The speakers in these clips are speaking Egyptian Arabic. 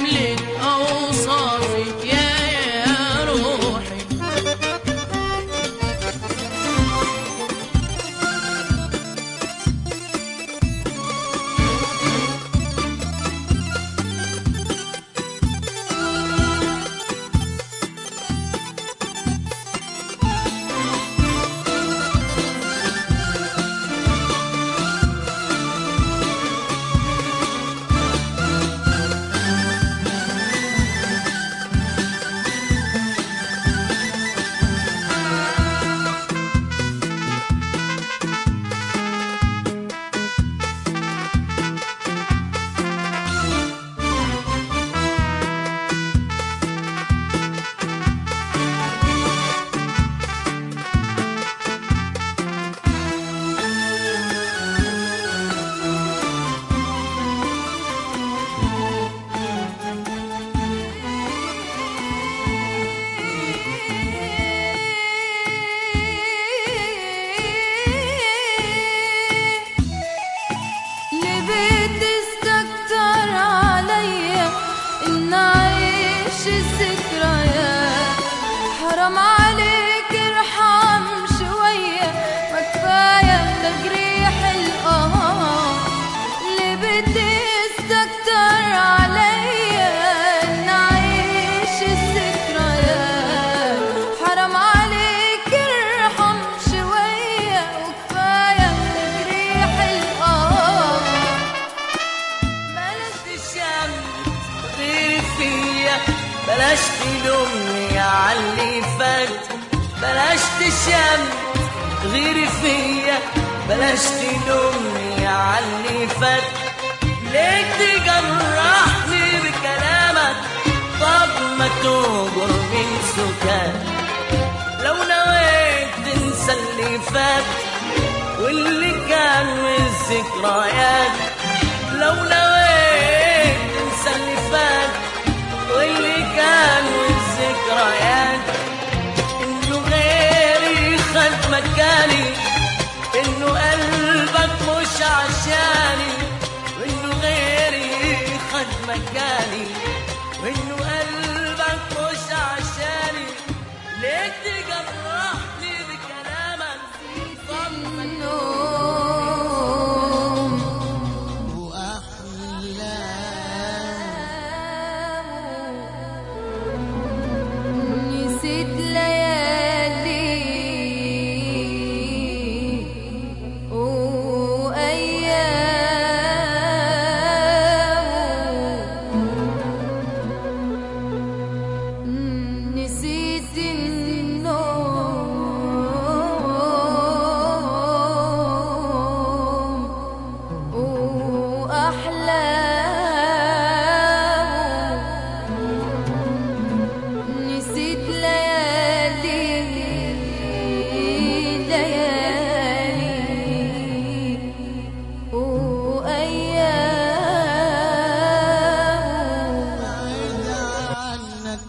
كملت أوصافك يا يا روحي ليه بتستكتر عليا ان اعيش الذكريات حرام عليك ارحم شوية ما كفاية تجريح القهار ليه بتستكتر عليا ان اعيش الذكريات حرام عليك ارحم شوية وكفاية تجريح القهار بلاش تشمت غير فيا بلاش تلومني عاللي فات بلاش تشمت غير فيا بلاش تلومني عاللي فات ليه تجرحني بكلامك طب ما تهجر من سكات لو نويت تنسى اللي فات واللي كان من الذكريات لو نويت تنسى اللي فات واللي كان من الذكريات انه غيري خد مكاني انه قلبك مش عشاني وانه غيري خد مكاني وانه قلبك مش عشاني ليه تجرحني بكلامك طب ما النوم نسيت ليالي وأيام نسيت النوم وأحلام نسيت ليالي ليالي وأيام عنك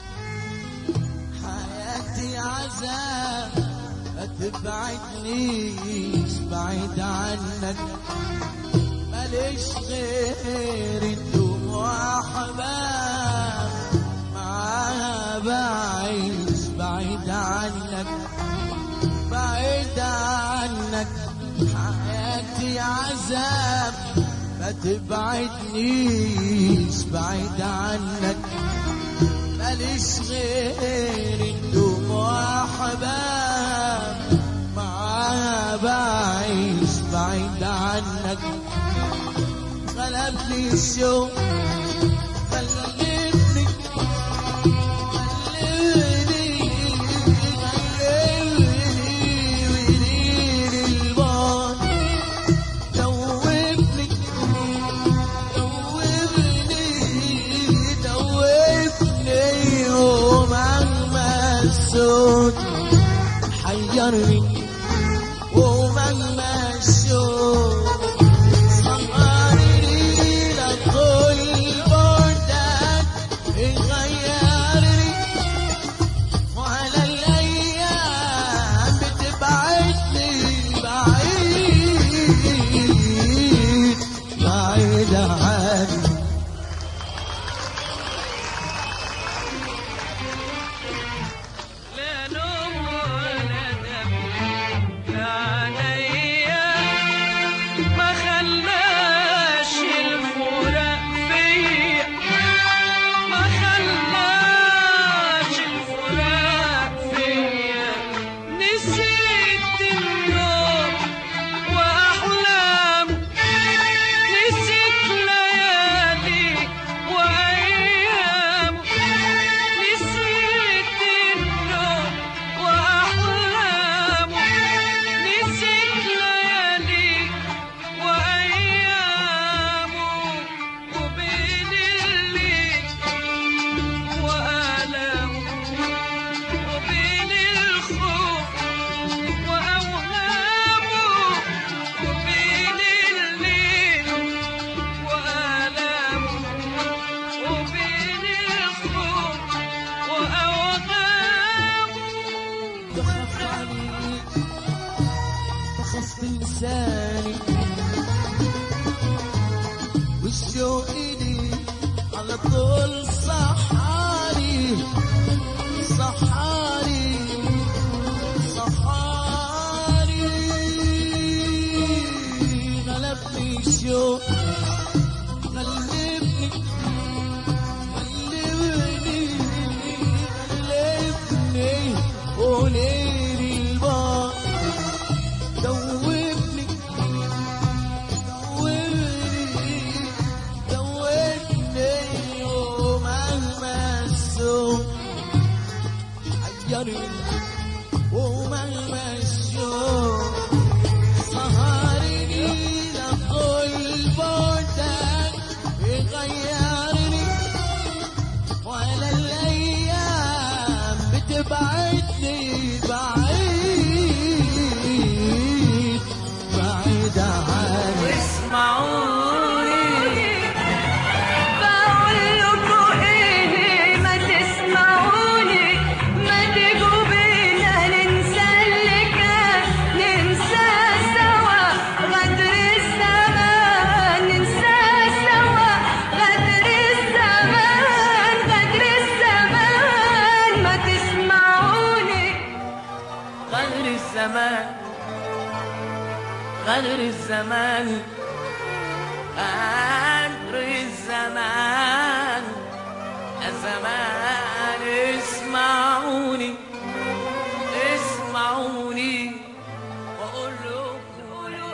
حياتي عذاب ما تبعدنيش بعيد عنك ماليش غير الدموع حباب معاها بعيش بعيد عنك بعيد عنك حياتي عذاب ما تبعدنيش بعيد عنك ماليش غير الدموع حباب معاها بعيش بعيد عنك غلبني الشوق خلتني خلتني خلتني وليل البعد دوبني دوبني دوبني ومهما الصوت حيرني ومهما الشوق صغرني لكل بعدك يغيرني وعلى الأيام بتبعدني بعيد بعيد عني الشوق لي على طول صحاري صحاري صحاري غلبني الشوق غلبني غلبني غلبني وليلي البار دوبني دوبني دوبني ومهما السوق حيرني ومهما الشوق سهرني لكل بعدك يغيرني ولا الايام بتبعدني بعيد بعيد عني واسمعوني بقول لكم ايه ما تسمعوني ما تيجوا بينا ننسى اللي كان ننسى سوا غدر الزمان ننسى سوا غدر الزمان غدر الزمان ما تسمعوني غدر الزمان غدر الزمان غدر الزمان الزمان اسمعوني اسمعوني واقول لكم بتقولوا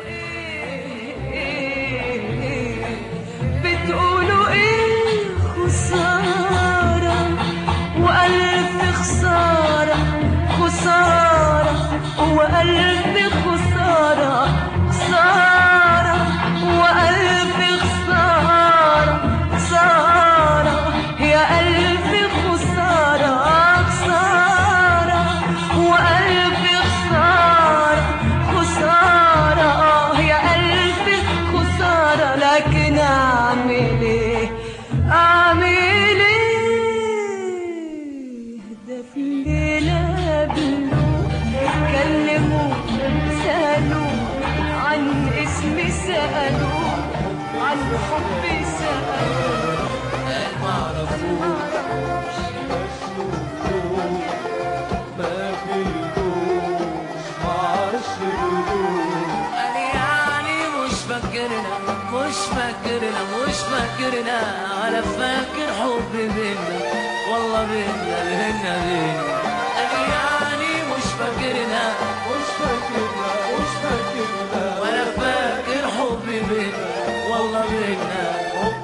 ايه بتقولوا ايه خسارة وألف خسارة خسارة وألف خسارة خسارة وألف خسارة خسارة يا ألف خسارة خسارة وألف خسارة خسارة يا ألف خسارة لكن أعمل إيه أعمل إيه ده في الليلة قبله كلموا سألوا عن اسمي سألوا عن حبي سألوا قال ما عرفوش قال يعني مش فاكرنا مش فاكرنا مش فاكرنا ولا فاكر حب بينا والله بينا بينا بينا قال يعني مش فاكرنا مش فاكرنا مش فاكرنا ولا فاكر حب بينا والله بينا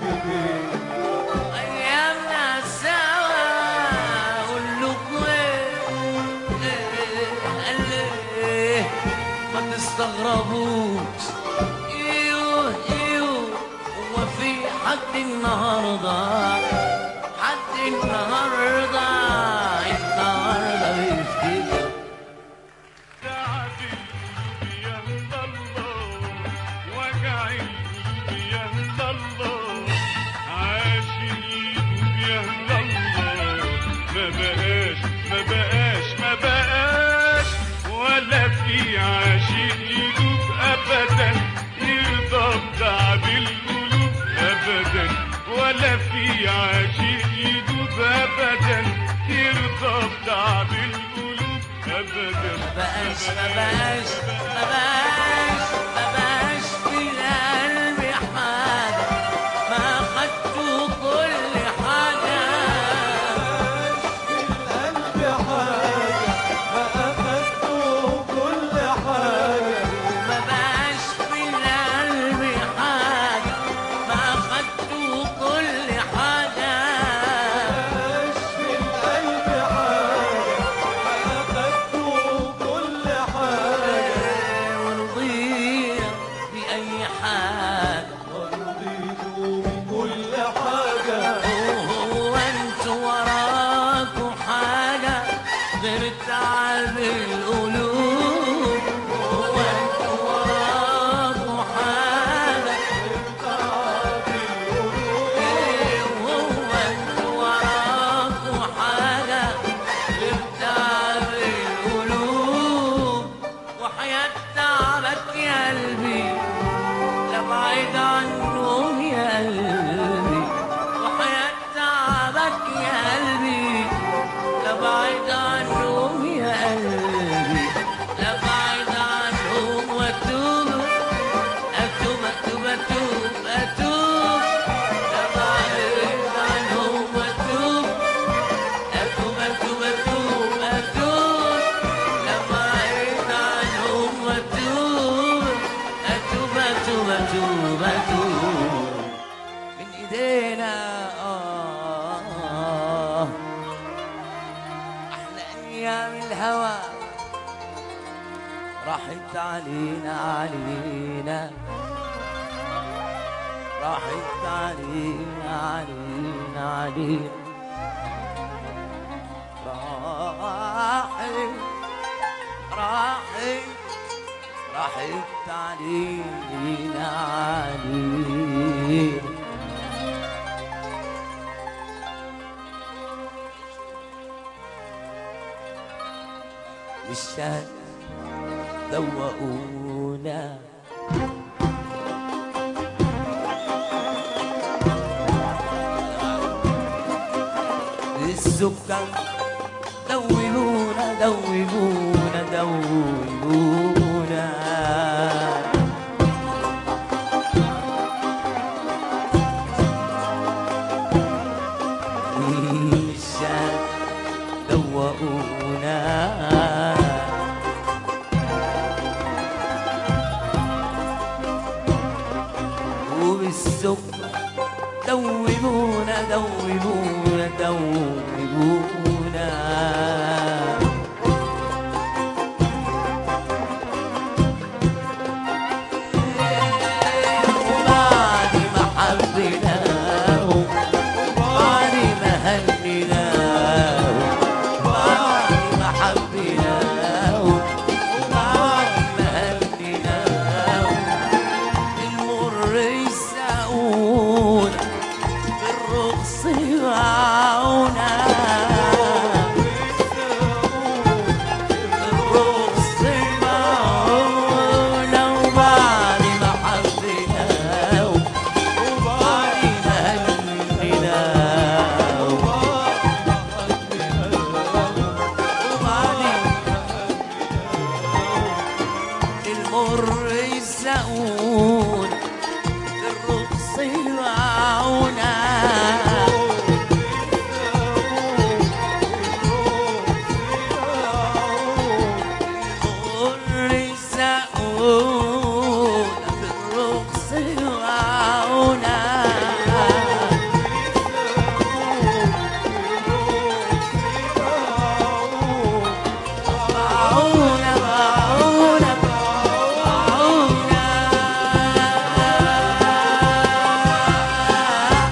أيامنا سوا أقول لكم إيه إيه إيه ما تستغربوش ايوه ايوه هو في حد النهارده حد النهارده النهارده بيفتكر تعبي يا الله وجعي يا الله عاشي يا الله ما بقاش ما بقاش ما بقاش ولا في عاشق يدوب ابدا يرضى بتعب القلوب ابدا ولا في عاشق يدوب ابدا يرضى بتعب القلوب ابدا بقاش ما بقاش ما بقاش ما بقاش في القلب حاجة ما خدتوا كل حاجة ما بقاش في القلب حاجة ما خدتوا كل حاجة ونضيع بأي حال علينا آه أحلى أيام الهوى راحت علينا علينا راحت علينا علينا علينا راحت راحت راحت علينا علينا مشان ذوقونا السكر دوبونا دوبونا دوبونا مشان دوقونا وبالسكر دوبونا دوبونا دوبونا وبعد ما حبيناهم وبعد ما هنيناهم وبعد ما حبيناهم وبعد ما هنيناهم المر يساوونا بالرخص يباعونا بالرخص يباعونا وبعد ما حبيناهم وبعد ما هنيناهم وبعد المر يساوون الرقص يباعونا المر يساوون بالرقص يباعونا باعونا باعونا باعونا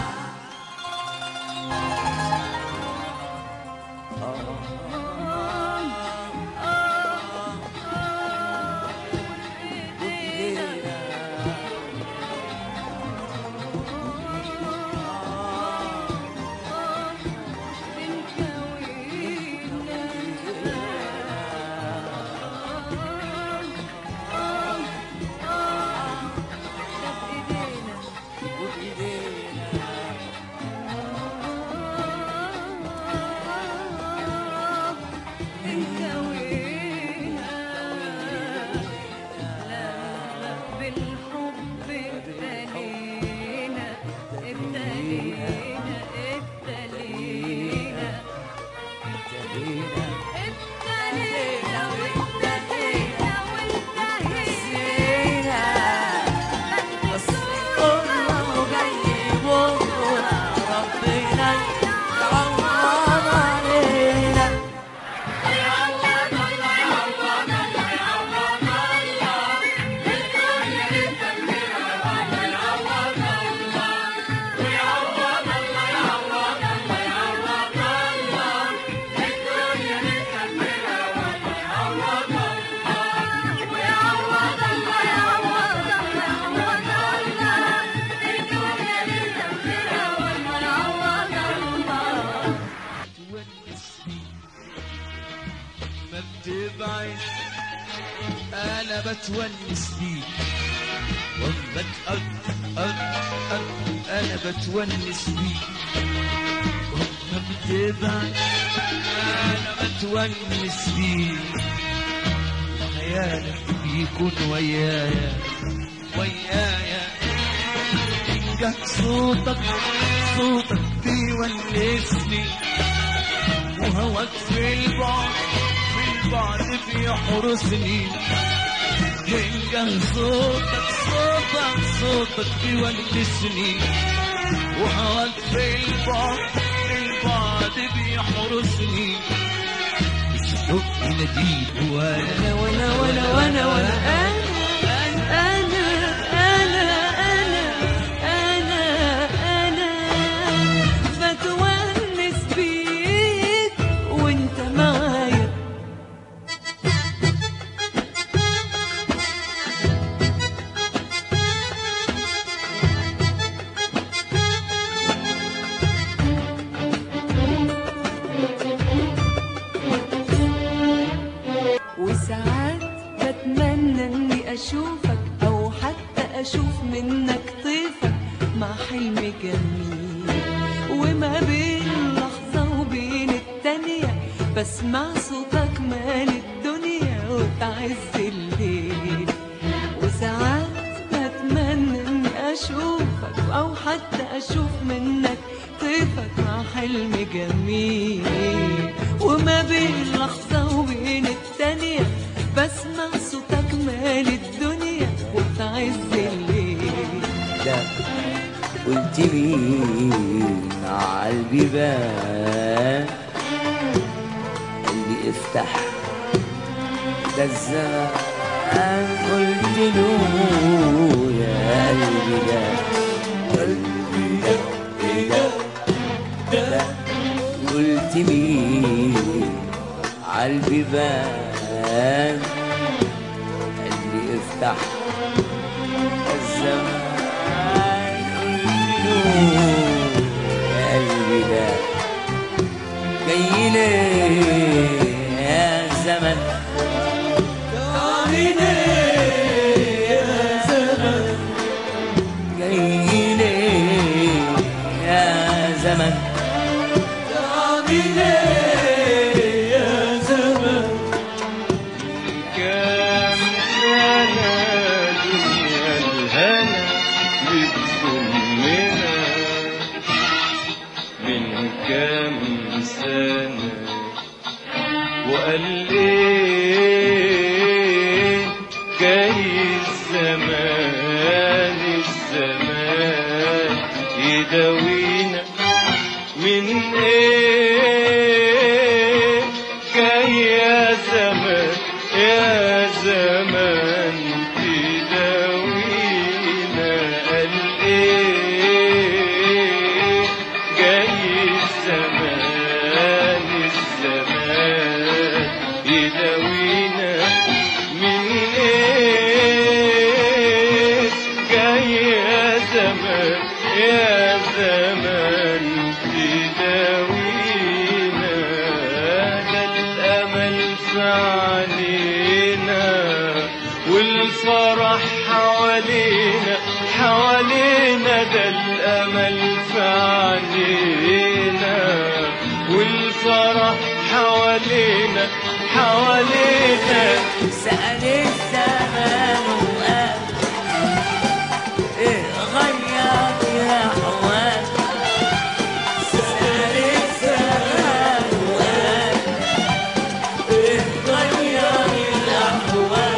بالحب ابتلينا ابتلينا ابتلينا ابتلينا وابتلينا وانتهينا بس قلنا وجاي بكرة ربنا يعوض علينا ما بتبعد انا بتونس بيك واما تقرب انا بتونس بيك واما بتبعد انا بتونس بيك خيالك بيكون ويايا ويايا ينجح صوتك صوتك بيونسني وهواك في البعد في البعد بيحرسني ينجح صوتك صوتك صوتك بيونسني وهواك في البعد البعد بيحرسني الشوق يناديك وانا وانا وانا وانا وانا انا انا انا انا انا انا بتونس بيك وانت معايا وساعات بتمنى اني اشوفك او حتى اشوف منك طيفك مع حلم جميل وما بين لحظة وبين التانية بسمع صوتك مال الدنيا وتعز الليل وساعات بتمنى اني اشوفك او حتى اشوف منك طيفك مع حلم جميل وما بين لحظة وبين التانية بسمع صوتك مال الدنيا وتعز الليل ده قلت مين عالبيبان قال لي افتح ده الزمان قلت له يا قلبي ده قلبي ده إيه ده ده قلت مين عالبيبان قال لي افتح الزمان قلت له يا قلبي ده جاي ليه يا زمن جاي ليه يا زمن جاي ليه يا زمن جاي ليه يا زمن كام سنة دنيا الهنا بتضمنا من كام سنة وقال ايه جاي الزمان الزمان يداوينا من ايه جاي يا زمان يا زمان تداوينا قال ايه جاي الزمان الزمان يداوينا من ايه جاي يا زمان يا زمان تداوينا ده الامل في علينا والفرح حوالينا حوالينا ده الامل في علينا والفرح حوالينا حوالينا سأل الزمان وقال ايه غير يا حوال سأل الزمان وقال ايه غير الأحوال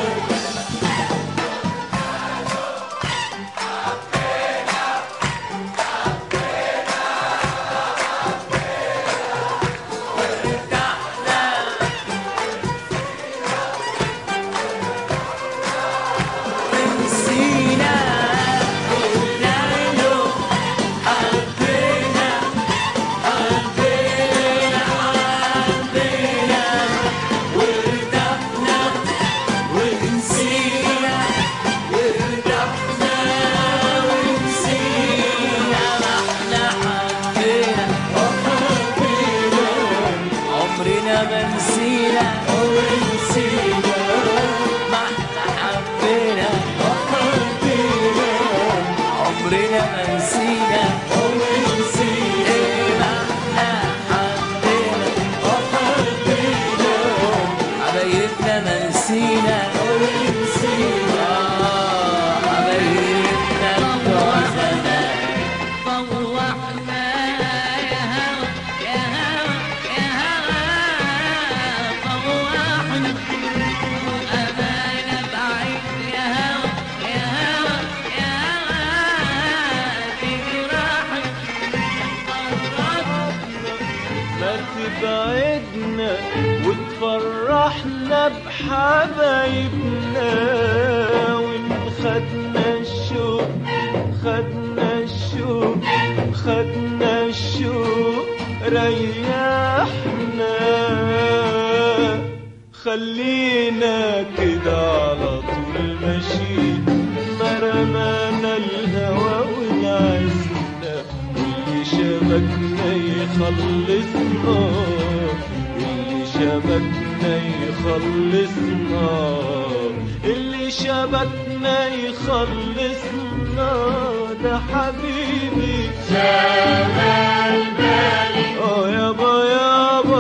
تبعدنا وتفرحنا بحبايبنا وإن خدنا الشوق خدنا الشوق خدنا الشوق ريحنا خلينا كده على طول ماشيين ما رمانا الهوى ونعزنا واللي شبكنا يخلصنا اللي شبكنا يخلصنا اللي شبكنا يخلصنا ده حبيبي جمال بالي اه يابا يابا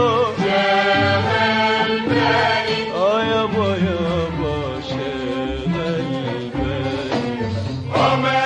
اه يابا يابا شغل بالي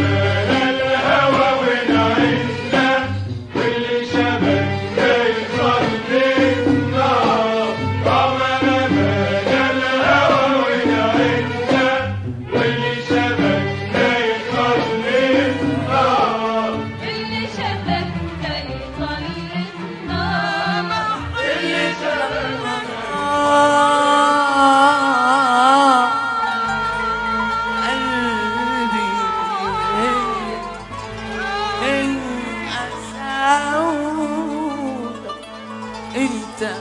اللي شبكنا يخلصنا اللي قلبي أسعود انت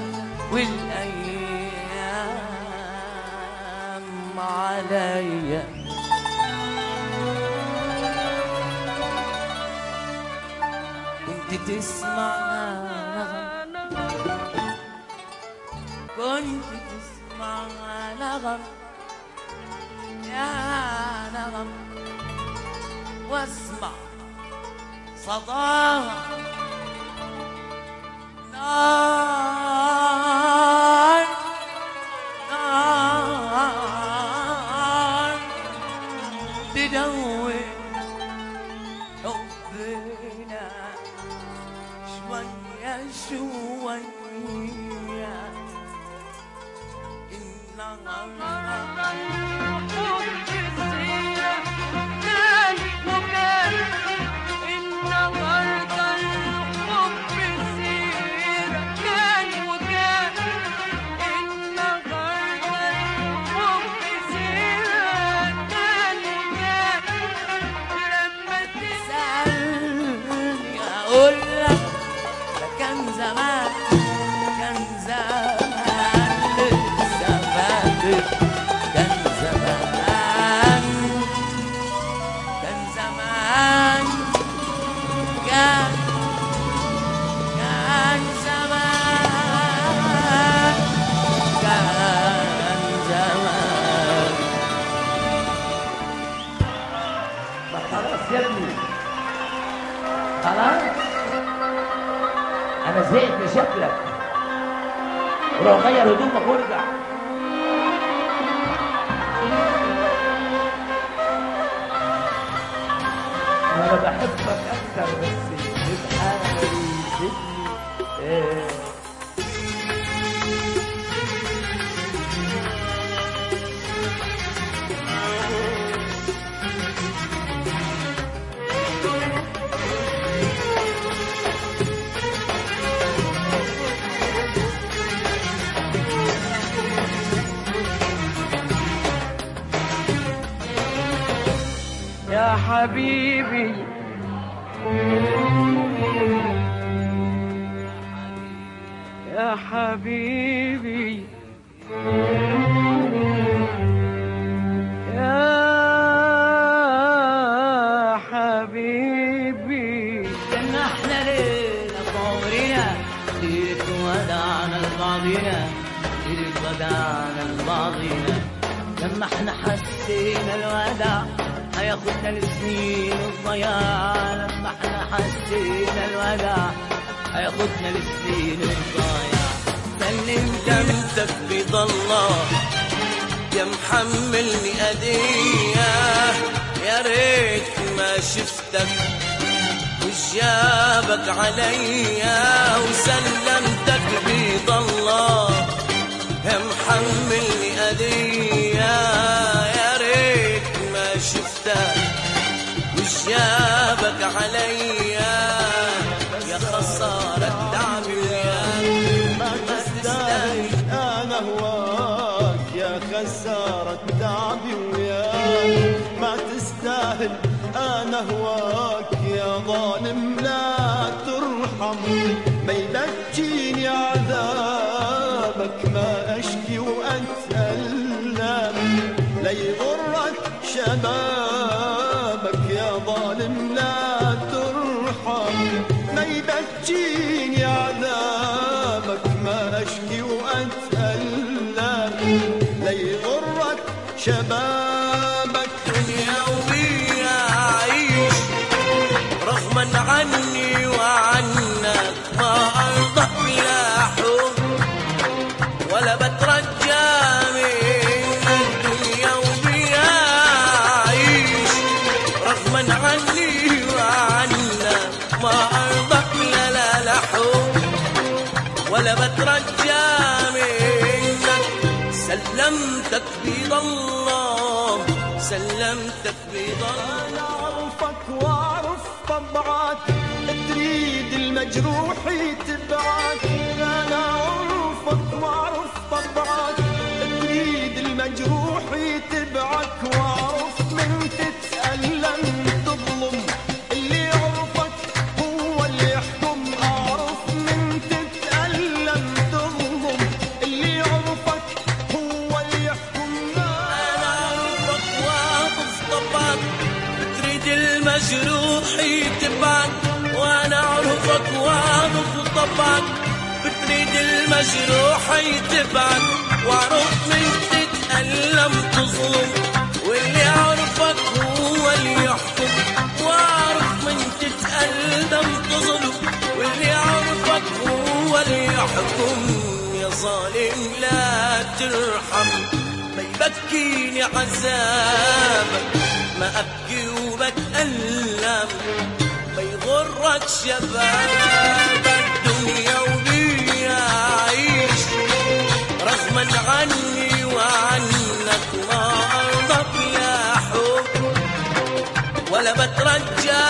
والايام عليا كنت تسمع نغم كنت تسمع نغم يا نغم واسمع صداها نار نار تدور حبنا شوية شوية النهار تسألني أقول لك ده كان زمان كان زمان لسه فاكر كان زمان كان زمان كان كان زمان كان زمان ما خلاص يا ابني خلاص انا زهقت من شكلك روح غير هدومك وارجع انا بحبك اكتر بس تبقى يزيدني إيه. يا حبيبي يا حبيبي يا حبيبي كنا احنا ليلة عمرنا ليلة ودعنا لبعضنا ليلة ودعنا لبعضنا لما احنا حسينا الوداع هياخدنا لسنين الضياع لما احنا حسينا الوداع هياخدنا لسنين الضياع سلمت جنتك رضا الله يا محملني أدية يا ريت ما شفتك وجابك عليا وسلمتك رضا الله يا محملني أدية يا ريت ما شفتك وجابك عليا يا خسارة تعب اليا اهواك يا ظالم لا ترحم ما يبكيني عذابك ما اشكي واتألم لا يغرك شبابك يا ظالم لا ترحم ما يبكيني عذابك ما اشكي واتألم لا يغرك شبابك دنيا وبيا أعيش رغما عني وعنك ما أرضى بلا حب ولا بترجى من الدنيا وبيا أعيش رغما عني وعنك ما أرضى بلا لا لا حب ولا بترجى منك سلمتك بيض الله سلمتك بيض الله انا اعرفك واعرف طبعك تريد المجروح يتبعك انا اعرفك واعرف طبعك تريد المجروح يتبعك واعرف من تتألم تظلم اللي يعرفك هو اللي يحكم اعرف من تتألم تظلم اللي يعرفك هو اللي يحكم انا اعرفك واقف طبعك بتريد المجروح يتبعك وانا اعرفك واقف طبعك بتريد المجروح يتبعك واعرف من تتألم تظلم واللي يعرفك هو اللي يحكم واعرف من تتألم تظلم واللي يعرفك هو اللي يحكم يا ظالم لا ترحم ما يبكيني عذابك ما ابكي وبتألم ما يغرك شبابك دنيا وبيا اعيش رغما عني وعنك ما ارضك يا حب ولا بترجى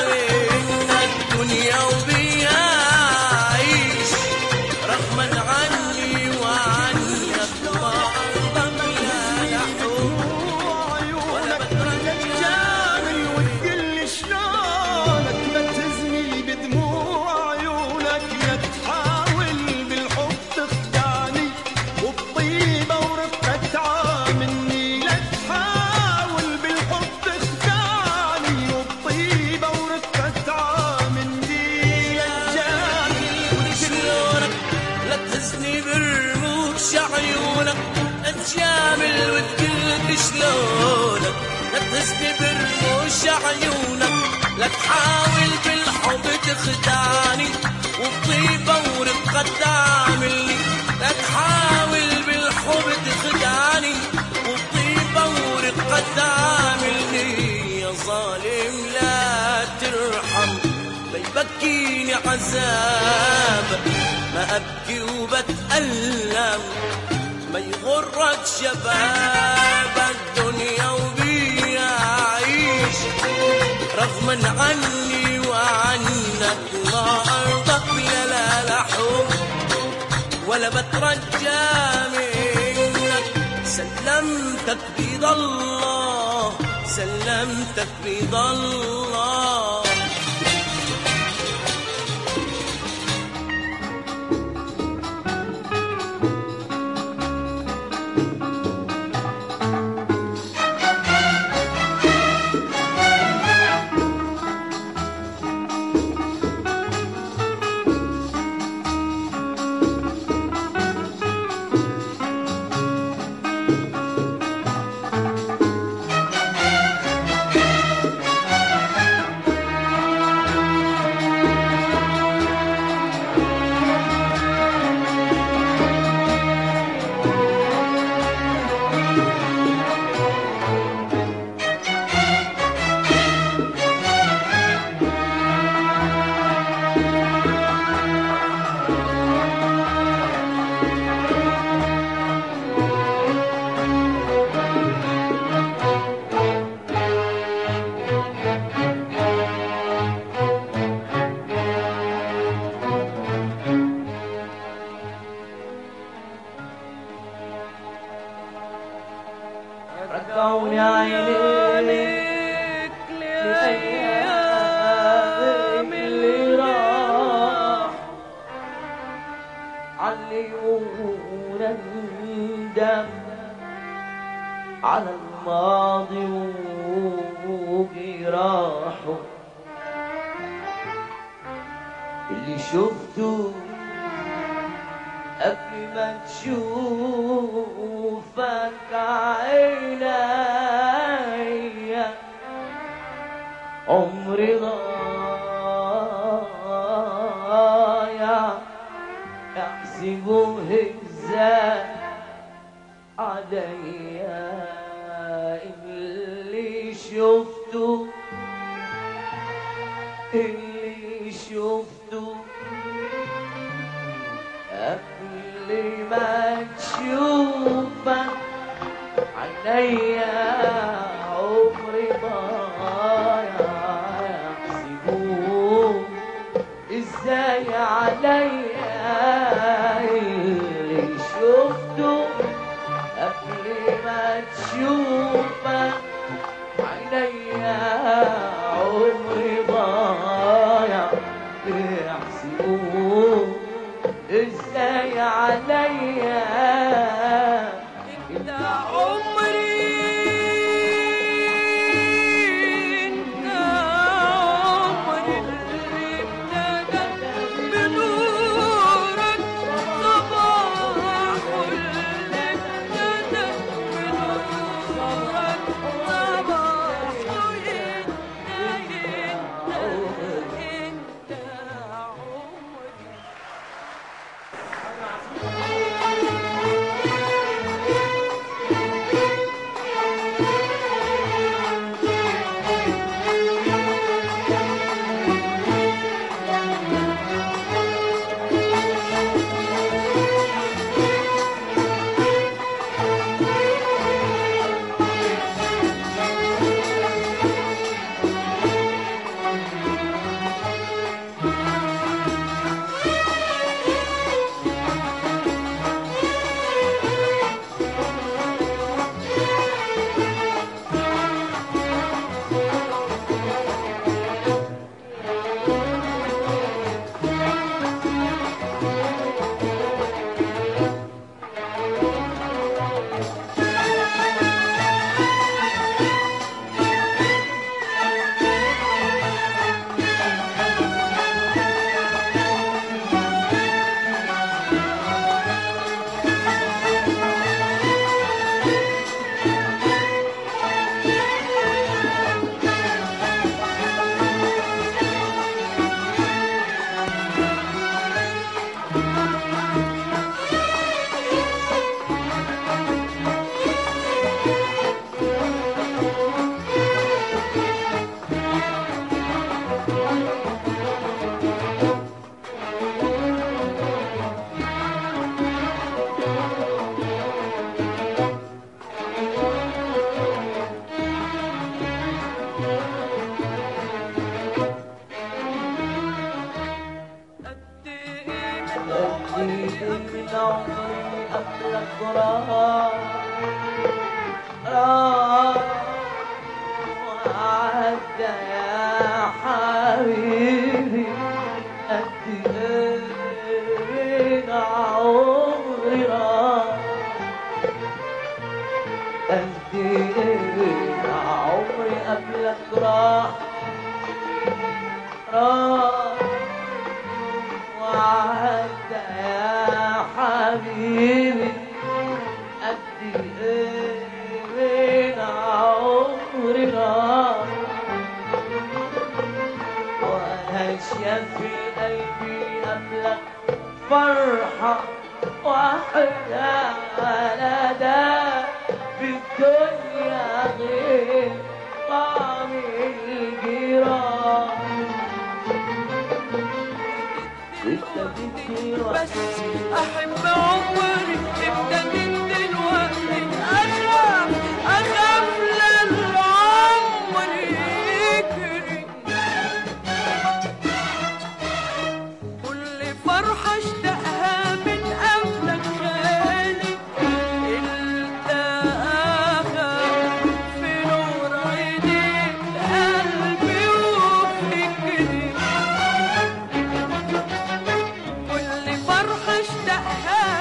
منك دنيا وبيا اعيش رغما عني وعنك ما ارضك يا حب عيونك رجعني وتقل شلونك ما تهزني بدموع عيونك لا تحاول بالحب تخدعني وبطيبة ورقة تعاملني لا تحاول بالحب تخدعني وبطيبة ورقة تعاملني لا تجامل شلونك لا تهزني برموش عيونك لا تجامل وتقلك شلونك لا تهزني برموش عيونك لا تحاول بالحب تخدعني وطيبة ورقة تعملني لا تحاول بالحب تخدعني وطيبة ورقة تعملني يا ظالم لا ترحم ما يبكيني عذاب ما ابكي وبتألم ما يغرك شبابك دنيا وبيا اعيش رغما عني وعنك ما ارضك يا لا لا حب ولا بترجى منك سلمتك بيض الله سلمتك بيض الله عيون ندم على الماضي وجراحه اللي شفته قبل ما تشوفك عينيا عمري ضايع احسبه ازاي عليا اللي شفته اللي شفته قبل ما تشوفك عينيا عمري ضايع يحسبوه ازاي عليا اللي شفته قبل ما تشوفك عينيا عمري ضايع يحسبوه ازاي عليا انت عمري انت عمري اللي ابتدى بنورك صباح اللي ابتدى بنورك صباح انت انت انت عمري قد ايه أديك من عمري قبلك راح راح وعدى يا حبيبي قد ايه من عمري راح قد ايه عمري قبلك راح راح وعدى يا حبيبي قد ايه من عمري راح وانا في قلبي قبلك فرحة واحدة ولا ده في الدنيا غير طعم الجيران بس احب عمري ابتديت دلوقتي اخاف اخاف للعمر يجري كل فرحة اشتاقها من قبلك خالي انت اخر في نور عينيك قلبي وفكري كل فرحة اشتاقها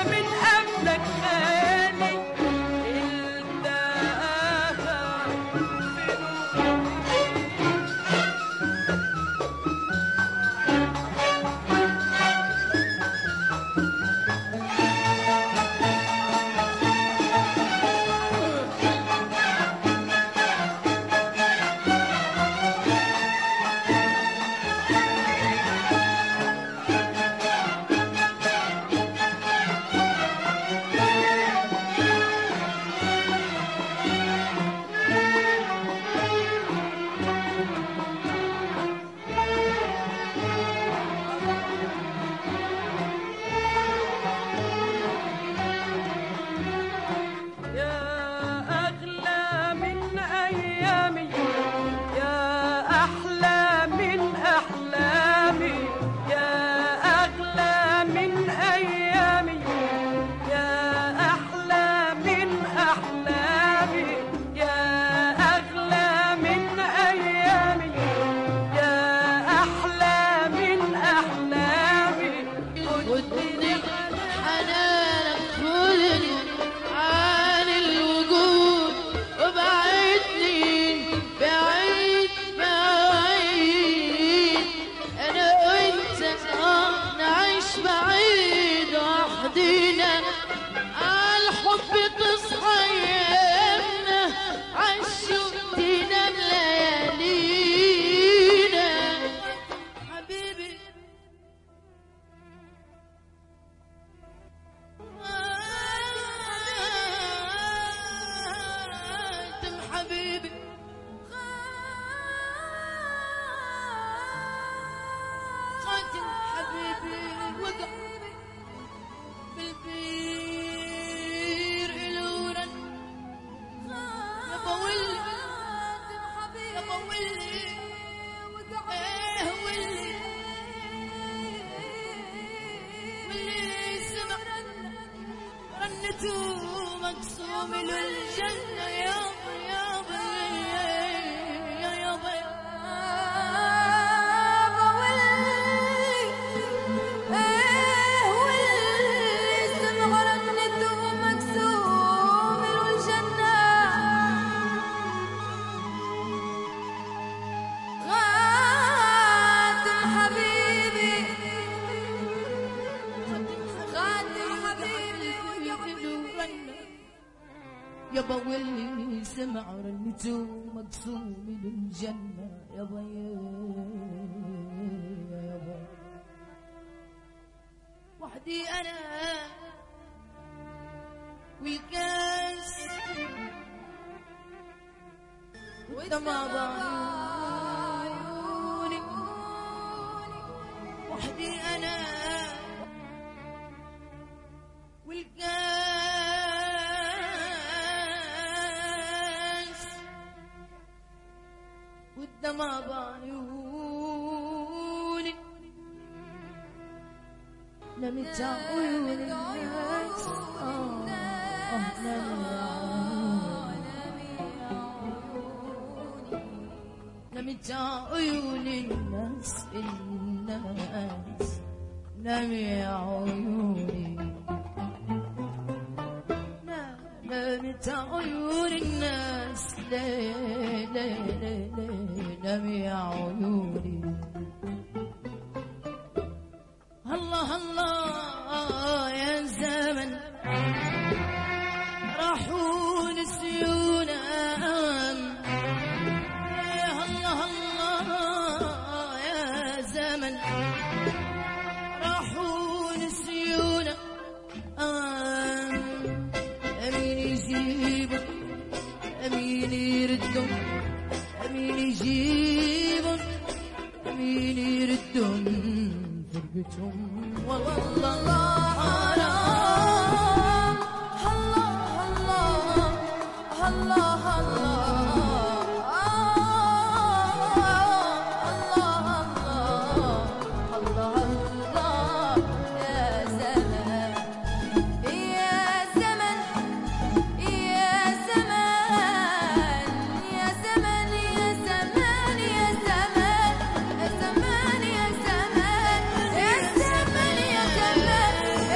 من الجنة يابا يابا يا يابا يابا واللي ايه واللي سمع رنته مكسوم من الجنة خاتم حبيبي خاتم حبيبي يابا واللي سمع رنته مقسوم من الجنة يابا يا يابا وحدي أنا والكاس والدمع بعيوني وحدي أنا والكاس والدمع بعيوني نمت عيون الناس آه آه نمت عيون الناس الناس نمي عيوني نمت عيون الناس ليه ليه ليه ليه نمي عيوني الله الله يا زمن راحوا نسيونا يا الله الله يا زمن راحوا نسيونا أمين يجيبهم أمين يردهم أمين يجيبهم أمين يردهم فرقتهم والله الله الله الله الله الله الله يا زمان يا زمن يا زمان يا زمان يا زمان يا زمان يا زمان يا زمان يا زمان يا زمان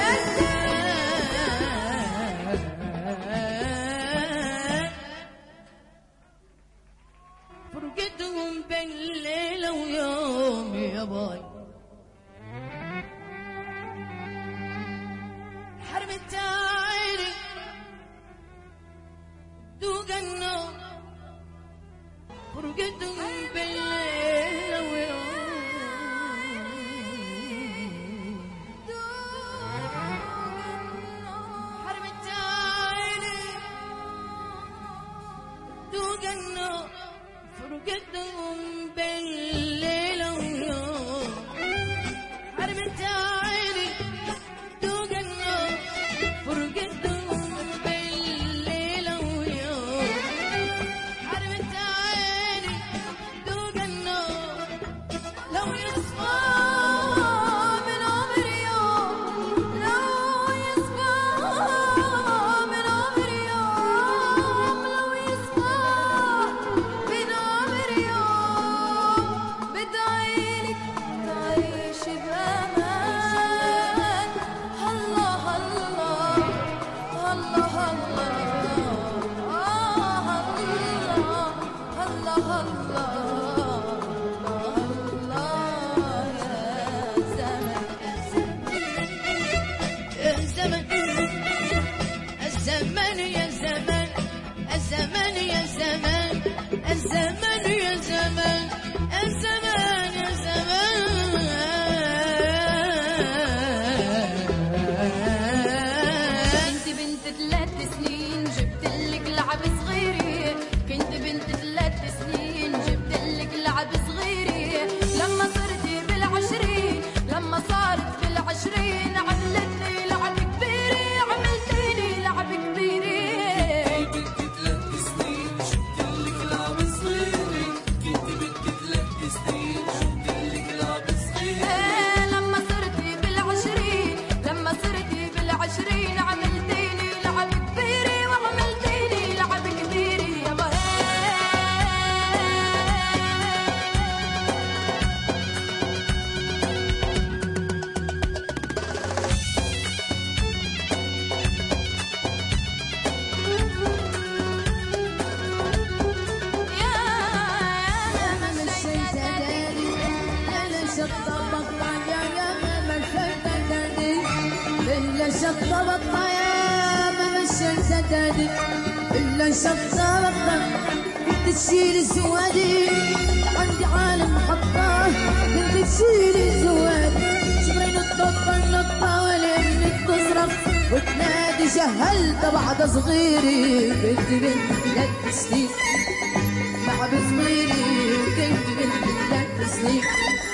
إلا شطبطة يا ما مشيت دادي إلا شطبطة كنت تشيل سوادي عندي عالم حطاه كنت تشيل سوادي شبرين الطبة النطة والابن تصرخ وتنادي شهلت بعد صغيري بنت بنت ثلاث سنين لعب صغيري وكنت بنت ثلاث سنين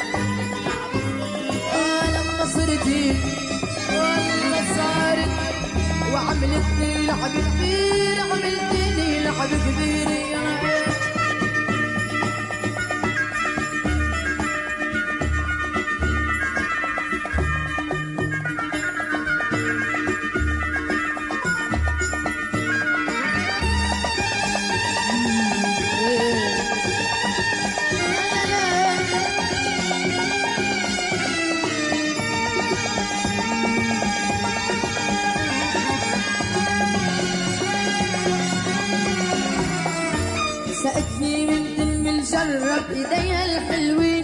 لما صرتي والله صارت وعملتني لعب كبير عملتني لعب كبير يا سقتني من دم الجرب ايديها الحلوين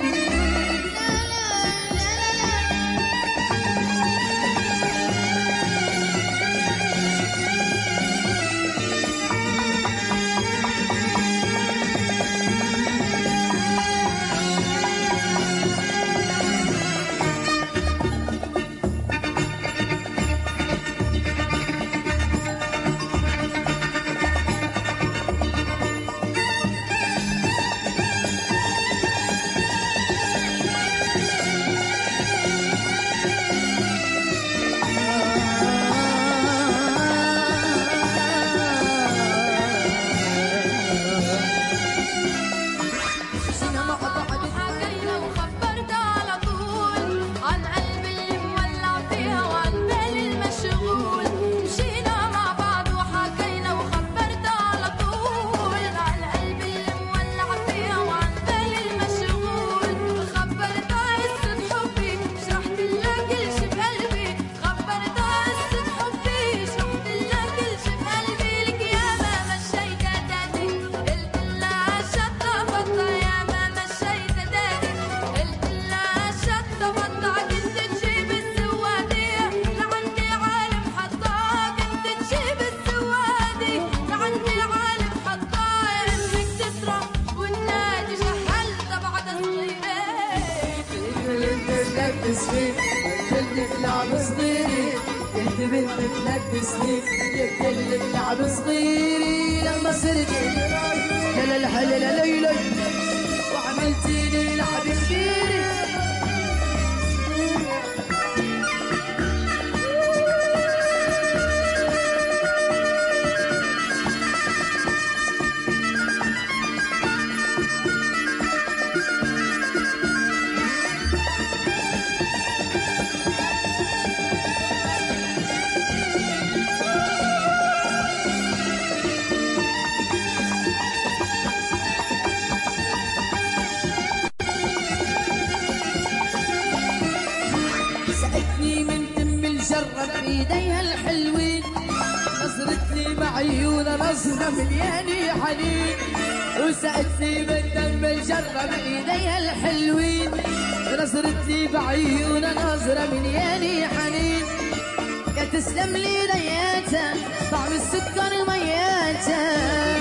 سنة مع بعض حكينا وخبرت على طول عن قلبي اللي مولع فيها وعن بالي المشغول مشينا مع بعض وحكينا وخبرت على طول عن قلبي اللي مولع فيها وعن بالي المشغول خبرت قصة حبي شرحت لها كل شي بقلبي خبرت قصة حبي شرحت لها كل شي بقلبي لك يا ما مشيت دادي قلت لها شطة بطة يا ما مشيت دادي قلت لها شطة بطة كنت تجيب السوادية لعندي عالم حطاه كنت تجيب السوادي لعندي عالم حطاه انك تسرح والنادي جهلت بعد ثلاث سنين كنت لعب صغيري كنت بنت ثلاث سنين كنت لعب صغيري لما صرت لا لا لا لا لا ليلى وعملتيني لعب كبير سقتني من دم الجرة بإيديها الحلوين نظرت لي بعيونها نظرة مليانة حنين وسقتني من دم الجرة بإيديها الحلوين نظرت لي بعيونها نظرة مليانة حنين يا تسلم لي دياتها طعم السكر مياتها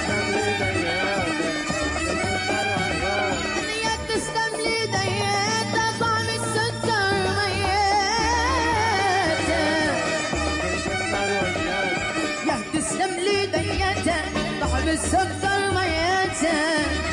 يا تسلم لي دياتها طعم السكر مياتها يا تسلم لي دياتها طعم السكر مياتها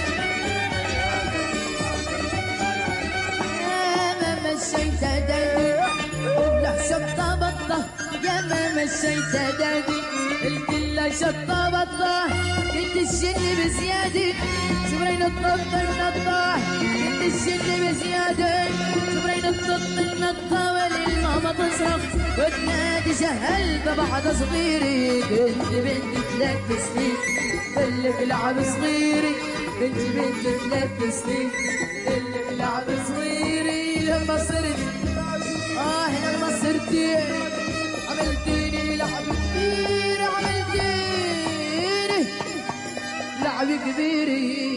يا ما مشيت دادي وبلا شطة بطة يا ما مشيت دادي الكل شطة بطة كنت الشن بزيادة شبرين الطب النطة كنت الشن بزيادة شبرين الطب النطة وللماما تصرخ وتنادي جهلت بعد صغيري كنت بنت ثلاث سنين قلك لعب صغيري بنت بنت ثلاث سنين قلك لعب صغيري لما صرت آه لما صرتي عملتيني لعب كبير عملتيني لعب كبير